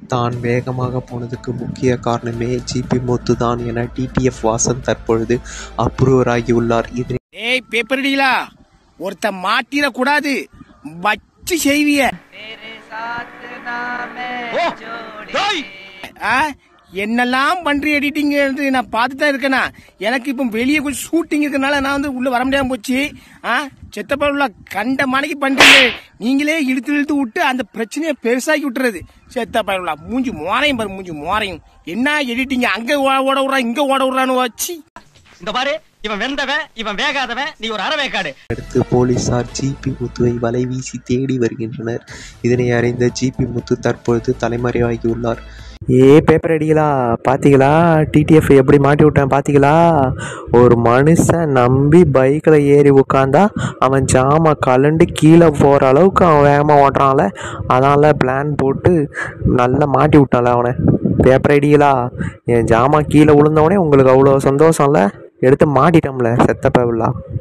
தான் வேகமாக போனதுக்கு முக்கிய காரணமே ஜிபி முத்து தான் என டிடிஎஃப் வாசன் தற்பொழுது அப்ரூவராகியுள்ளார் இதனை ஏய் பேப்பர் அடிகளா ஒருத்த மாட்டிடக்கூடாது வச்சு செய்விய ஆ? என்னெல்லாம் பண்றி எடிட்டிங் நான் பார்த்து தான் இருக்கேனா எனக்கு இப்போ வெளியே கொஞ்சம் ஷூட்டிங் இருக்கனால நான் வந்து உள்ள வர முடியாம போச்சு ஆ செத்தப்பா உள்ள கண்ட மணிக்கு பண்றீங்க நீங்களே இழுத்து இழுத்து விட்டு அந்த பிரச்சனையை பெருசாக்கி விட்டுறது செத்தப்பா உள்ள மூஞ்சி மோரையும் பாரு மூஞ்சி மோரையும் என்ன எடிட்டிங் அங்க ஓ- ஓட விடுறான் இங்க ஓட விடுறான்னு வச்சு இந்த பாரு இவன் வெந்தவன் இவன் வேகாதவன் நீ ஒரு அறவேக்காடு அடுத்து போலீசார் ஜிபி முத்துவை வலை வீசி தேடி வருகின்றனர் இதனை அறிந்த ஜிபி முத்து தற்பொழுது தலைமறைவாகியுள்ளார் ஏ பேப்பர் அடிகளா பார்த்தீங்களா டிடிஎஃப் எப்படி மாட்டி விட்டேன் பார்த்தீங்களா ஒரு மனுஷன் நம்பி பைக்கில் ஏறி உட்காந்தா அவன் ஜாம கலண்டு கீழே போகிற அளவுக்கு அவன் வேகமாக ஓட்டுறான்ல அதனால் பிளான் போட்டு நல்லா மாட்டி விட்டான்ல அவனை பேப்பர் அடிகளா என் ஜாமா கீழே விழுந்தவனே உங்களுக்கு அவ்வளோ சந்தோஷம்ல எடுத்து மாட்டிட்டோம்ல செத்த பேவலா